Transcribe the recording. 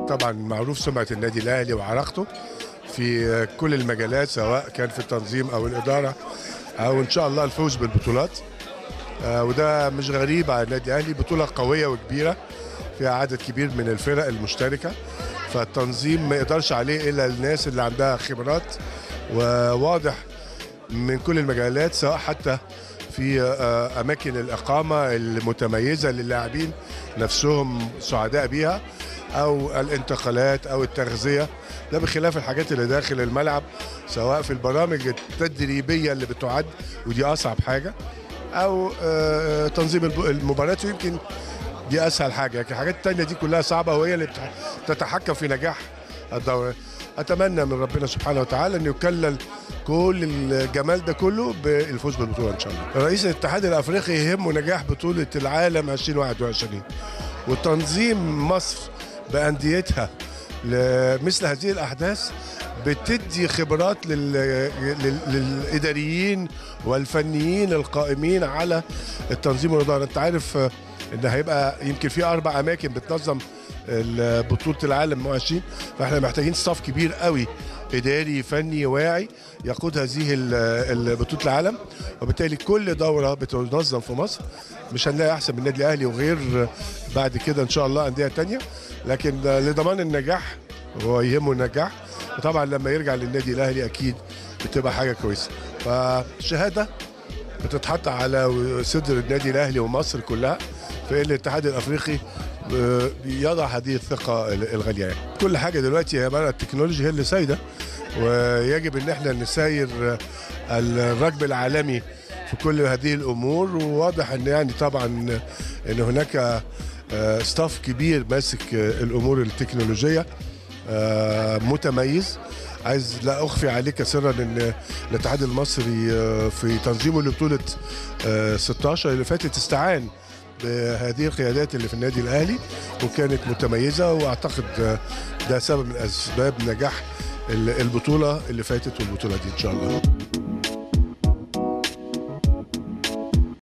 طبعا معروف سمعه النادي الاهلي وعراقته في كل المجالات سواء كان في التنظيم او الاداره او ان شاء الله الفوز بالبطولات آه، وده مش غريب على النادي الاهلي بطوله قويه وكبيره فيها عدد كبير من الفرق المشتركه فالتنظيم ما يقدرش عليه الا الناس اللي عندها خبرات وواضح من كل المجالات سواء حتى في آه، اماكن الاقامه المتميزه للاعبين نفسهم سعداء بيها او الانتقالات او التغذيه ده بخلاف الحاجات اللي داخل الملعب سواء في البرامج التدريبيه اللي بتعد ودي اصعب حاجه او آه، تنظيم الب- المباريات ويمكن دي اسهل حاجه لكن الحاجات التانية دي كلها صعبه وهي اللي بتح- بتتحكم في نجاح الدورة اتمنى من ربنا سبحانه وتعالى ان يكلل كل الجمال ده كله بالفوز بالبطوله ان شاء الله. رئيس الاتحاد الافريقي يهمه نجاح بطوله العالم 2021 وتنظيم مصر بانديتها لمثل هذه الاحداث بتدي خبرات لل... لل... للاداريين والفنيين القائمين على التنظيم والاداره انت عارف آه، ان هيبقى يمكن في اربع اماكن بتنظم ال- بطوله العالم 20 فاحنا محتاجين ستاف كبير قوي اداري فني واعي يقود هذه ال- ال- بطوله العالم وبالتالي كل دوره بتنظم في مصر مش هنلاقي احسن من النادي الاهلي وغير بعد كده ان شاء الله انديه تانية لكن لضمان النجاح هو يهمه النجاح وطبعا لما يرجع للنادي الاهلي اكيد بتبقى حاجه كويسه فالشهاده بتتحط على صدر النادي الاهلي ومصر كلها في ان الاتحاد الافريقي آه، بيضع هذه الثقه الغاليه يعني. كل حاجه دلوقتي هي بقى التكنولوجيا هي اللي سايده ويجب ان احنا نساير آه، الركب العالمي في كل هذه الامور وواضح ان يعني طبعا ان هناك آه، ستاف كبير ماسك آه، الامور التكنولوجيه آه، متميز عايز لا اخفي عليك سرا ان الاتحاد المصري آه، في تنظيمه لبطوله آه، 16 اللي فاتت استعان بهذه القيادات اللي في النادي الاهلي وكانت متميزه واعتقد آه، ده سبب من اسباب نجاح البطوله اللي فاتت والبطوله دي ان شاء الله